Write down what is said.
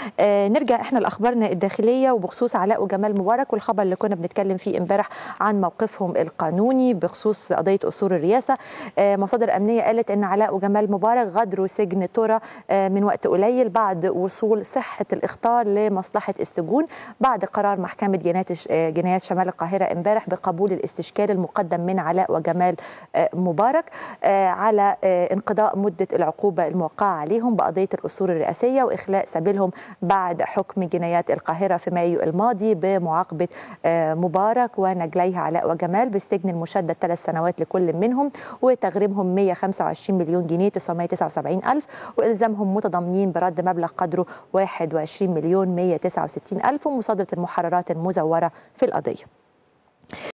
آه نرجع احنا لاخبارنا الداخليه وبخصوص علاء وجمال مبارك والخبر اللي كنا بنتكلم فيه امبارح عن موقفهم القانوني بخصوص قضيه اصول الرئاسه آه مصادر امنيه قالت ان علاء وجمال مبارك غادروا سجن ترى آه من وقت قليل بعد وصول صحه الاخطار لمصلحه السجون بعد قرار محكمه جنايات جنايات شمال القاهره امبارح بقبول الاستشكال المقدم من علاء وجمال مبارك على انقضاء مده العقوبه الموقعه عليهم بقضيه الاصول الرئاسيه واخلاء سبيلهم بعد حكم جنايات القاهره في مايو الماضي بمعاقبه مبارك ونجليه علاء وجمال بالسجن المشدد ثلاث سنوات لكل منهم وتغريمهم 125 مليون جنيه 979 الف والزامهم متضامنين برد مبلغ قدره 21 مليون 169 الف ومصادره المحررات المزوره في القضيه